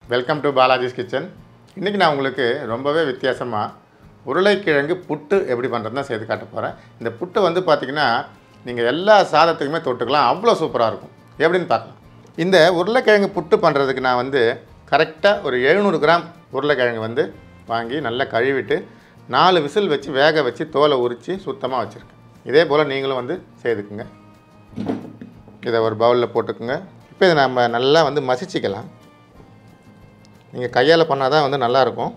welcome to Balaji's kitchen இன்றைக்கி நான் உங்களுக்கு ரொம்பவே வித்தியாசமாக உருளைக்கிழங்கு புட்டு எப்படி பண்ணுறது தான் செய்து காட்ட போகிறேன் இந்த புட்டு வந்து பார்த்திங்கன்னா நீங்கள் எல்லா சாதத்துக்குமே தொட்டுக்கலாம் அவ்வளோ சூப்பராக இருக்கும் எப்படின்னு பார்க்கலாம் இந்த உருளைக்கிழங்கு புட்டு பண்ணுறதுக்கு நான் வந்து கரெக்டாக ஒரு எழுநூறு கிராம் உருளைக்கிழங்கு வந்து வாங்கி நல்லா கழுவிட்டு நாலு விசில் வச்சு வேக வச்சு தோலை உரித்து சுத்தமாக வச்சுருக்கேன் இதே போல் நீங்களும் வந்து செய்துக்குங்க இதை ஒரு பவுலில் போட்டுக்குங்க இப்போ இதை நம்ம நல்லா வந்து மசிச்சிக்கலாம் நீங்கள் கையால் பண்ணால் தான் வந்து நல்லாயிருக்கும்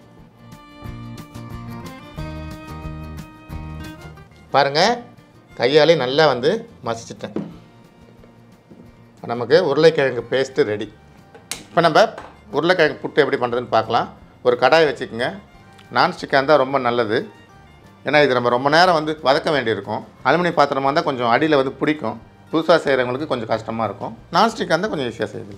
பாருங்கள் கையாலே நல்லா வந்து மசிச்சிட்டேன் இப்ப நமக்கு உருளைக்கிழங்கு பேஸ்ட்டு ரெடி இப்போ நம்ம உருளைக்கிழங்கு புட்டு எப்படி பண்ணுறதுன்னு பார்க்கலாம் ஒரு கடாய் வச்சுக்கோங்க நான்ஸ்டிக்காக இருந்தால் ரொம்ப நல்லது ஏன்னா இது நம்ம ரொம்ப நேரம் வந்து வதக்க வேண்டியிருக்கும் அலுமினியம் பாத்திரமாக இருந்தால் கொஞ்சம் அடியில் வந்து பிடிக்கும் புதுசாக செய்கிறவங்களுக்கு கொஞ்சம் கஷ்டமாக இருக்கும் நான்ஸ்டிக்காக இருந்தால் கொஞ்சம் ஈஸியாக செய்யுது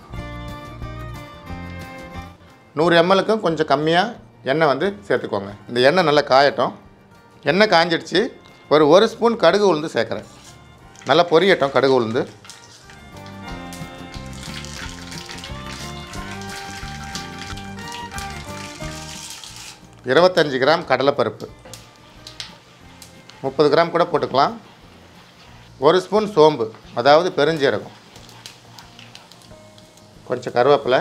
நூறு எம்எல்க்கும் கொஞ்சம் கம்மியாக எண்ணெய் வந்து சேர்த்துக்கோங்க இந்த எண்ணெய் நல்லா காயட்டும் எண்ணெய் காஞ்சிடுச்சு ஒரு ஒரு ஸ்பூன் கடுகு உளுந்து சேர்க்குறேன் நல்லா பொரியட்டும் கடுகு உளுந்து இருபத்தஞ்சி கிராம் கடலைப்பருப்பு முப்பது கிராம் கூட போட்டுக்கலாம் ஒரு ஸ்பூன் சோம்பு அதாவது பெருஞ்சீரகம் கொஞ்சம் கருவேப்பிலை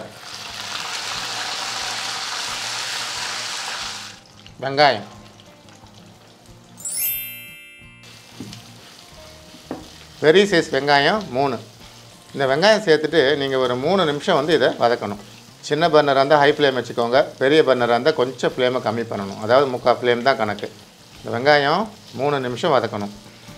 வெங்காயம் பெரிய சைஸ் வெங்காயம் மூணு இந்த வெங்காயம் சேர்த்துட்டு நீங்கள் ஒரு மூணு நிமிஷம் வந்து இதை வதக்கணும் சின்ன பர்னராக இருந்தால் ஹை ஃப்ளேம் வச்சுக்கோங்க பெரிய பர்னராக இருந்தால் கொஞ்சம் ஃப்ளேமை கம்மி பண்ணணும் அதாவது முக்கால் ஃப்ளேம் தான் கணக்கு இந்த வெங்காயம் மூணு நிமிஷம் வதக்கணும்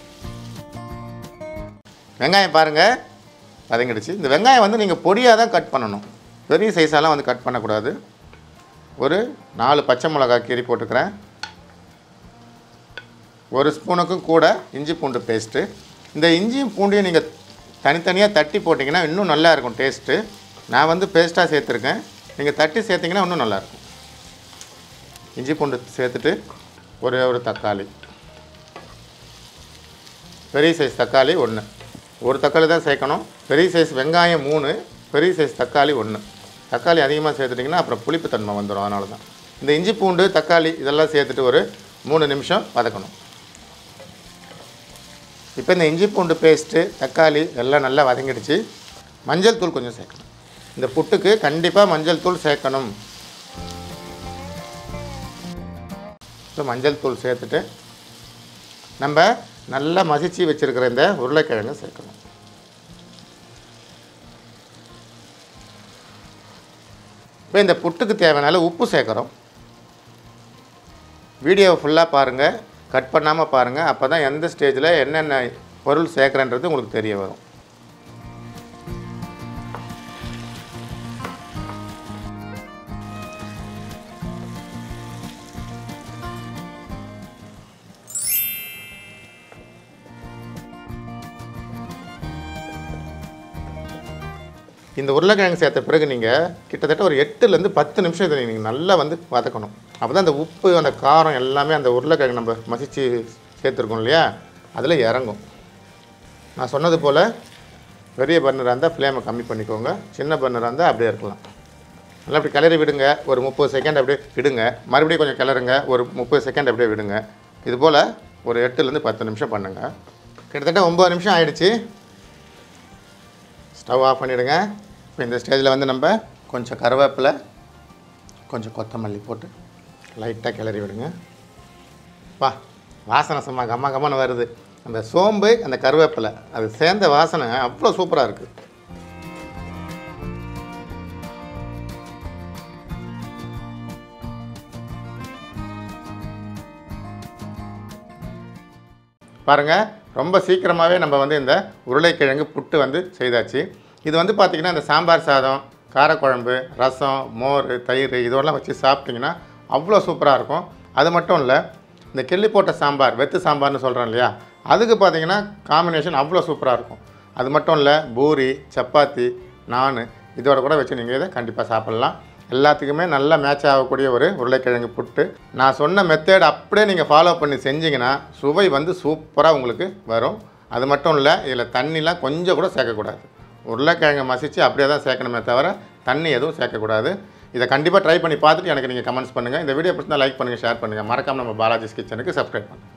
வெங்காயம் பாருங்கள் வதங்கிடுச்சு இந்த வெங்காயம் வந்து நீங்கள் பொடியாக தான் கட் பண்ணணும் பெரிய சைஸாலாம் வந்து கட் பண்ணக்கூடாது ஒரு நாலு பச்சை மிளகாய் கீரி போட்டுக்கிறேன் ஒரு ஸ்பூனுக்கும் கூட இஞ்சி பூண்டு பேஸ்ட்டு இந்த இஞ்சியும் பூண்டையும் நீங்கள் தனித்தனியாக தட்டி போட்டிங்கன்னா இன்னும் நல்லா இருக்கும் டேஸ்ட்டு நான் வந்து பேஸ்ட்டாக சேர்த்துருக்கேன் நீங்கள் தட்டி சேர்த்திங்கன்னா இன்னும் நல்லாயிருக்கும் இஞ்சி பூண்டு சேர்த்துட்டு ஒரே ஒரு தக்காளி பெரிய சைஸ் தக்காளி ஒன்று ஒரு தக்காளி தான் சேர்க்கணும் பெரிய சைஸ் வெங்காயம் மூணு பெரிய சைஸ் தக்காளி ஒன்று தக்காளி அதிகமாக சேர்த்துட்டிங்கன்னா அப்புறம் புளிப்புத்தன்மை வந்துடும் அதனால தான் இந்த இஞ்சி பூண்டு தக்காளி இதெல்லாம் சேர்த்துட்டு ஒரு மூணு நிமிஷம் வதக்கணும் இப்போ இந்த இஞ்சி பூண்டு பேஸ்ட்டு தக்காளி எல்லாம் நல்லா வதங்கிடுச்சு மஞ்சள் தூள் கொஞ்சம் சேர்க்கணும் இந்த புட்டுக்கு கண்டிப்பாக மஞ்சள் தூள் சேர்க்கணும் இப்போ மஞ்சள் தூள் சேர்த்துட்டு நம்ம நல்லா மசிச்சு வச்சுருக்கிற இந்த உருளைக்கிழங்கு சேர்க்கணும் இப்போ இந்த புட்டுக்கு தேவையான உப்பு சேர்க்குறோம் வீடியோவை ஃபுல்லாக பாருங்கள் கட் பண்ணாமல் பாருங்கள் அப்போ தான் எந்த ஸ்டேஜில் என்னென்ன பொருள் சேர்க்குறேன்றது உங்களுக்கு தெரிய வரும் இந்த உருளைக்கிழங்கு சேர்த்த பிறகு நீங்கள் கிட்டத்தட்ட ஒரு எட்டுலேருந்து பத்து நிமிஷம் இதை நீங்கள் நல்லா வந்து வதக்கணும் அப்போ தான் அந்த உப்பு அந்த காரம் எல்லாமே அந்த உருளைக்கிழங்கு நம்ம மசிச்சு சேர்த்துருக்கோம் இல்லையா அதில் இறங்கும் நான் சொன்னது போல் பெரிய பர்னராக இருந்தால் ஃப்ளேமை கம்மி பண்ணிக்கோங்க சின்ன பர்னராக இருந்தால் அப்படியே இருக்கலாம் நல்லா அப்படி கிளறி விடுங்க ஒரு முப்பது செகண்ட் அப்படியே விடுங்க மறுபடியும் கொஞ்சம் கிளறுங்க ஒரு முப்பது செகண்ட் அப்படியே விடுங்க இது போல் ஒரு எட்டுலேருந்து பத்து நிமிஷம் பண்ணுங்கள் கிட்டத்தட்ட ஒம்பது நிமிஷம் ஆயிடுச்சு ஸ்டவ் ஆஃப் பண்ணிவிடுங்க இப்போ இந்த ஸ்டேஜில் வந்து நம்ம கொஞ்சம் கருவேப்பிலை கொஞ்சம் கொத்தமல்லி போட்டு லைட்டாக கிளறி விடுங்க வா வாசனை சும்மா கம்மா கம்மன்னு வருது அந்த சோம்பு அந்த கருவேப்பிலை அது சேர்ந்த வாசனை அவ்வளோ சூப்பராக இருக்குது பாருங்கள் ரொம்ப சீக்கிரமாகவே நம்ம வந்து இந்த உருளைக்கிழங்கு புட்டு வந்து செய்தாச்சு இது வந்து பார்த்திங்கன்னா இந்த சாம்பார் சாதம் காரக்குழம்பு ரசம் மோர் தயிர் இதெல்லாம் வச்சு சாப்பிட்டிங்கன்னா அவ்வளோ சூப்பராக இருக்கும் அது மட்டும் இல்லை இந்த கிள்ளி போட்ட சாம்பார் வெத்து சாம்பார்னு சொல்கிறோம் இல்லையா அதுக்கு பார்த்திங்கன்னா காம்பினேஷன் அவ்வளோ சூப்பராக இருக்கும் அது மட்டும் இல்லை பூரி சப்பாத்தி நான் இதோட கூட வச்சு நீங்கள் இதை கண்டிப்பாக சாப்பிட்லாம் எல்லாத்துக்குமே நல்லா மேட்ச் ஆகக்கூடிய ஒரு உருளைக்கிழங்கு புட்டு நான் சொன்ன மெத்தேட் அப்படியே நீங்கள் ஃபாலோ பண்ணி செஞ்சீங்கன்னா சுவை வந்து சூப்பராக உங்களுக்கு வரும் அது மட்டும் இல்லை இதில் தண்ணிலாம் கொஞ்சம் கூட சேர்க்கக்கூடாது உருளைக்கிழங்கை மசித்து அப்படியே தான் சேர்க்கணுமே தவிர தண்ணி எதுவும் சேர்க்கக்கூடாது இதை கண்டிப்பாக ட்ரை பண்ணி பார்த்துட்டு எனக்கு நீங்கள் கமெண்ட்ஸ் பண்ணுங்கள் இந்த வீடியோ பிடிச்சிருந்தா லைக் பண்ணுங்கள் ஷேர் பண்ணுங்கள் மறக்காம நம்ம பாலாஜிஸ் கிச்சனுக்கு சப்ஸ்கிரைப் பண்ணுங்கள்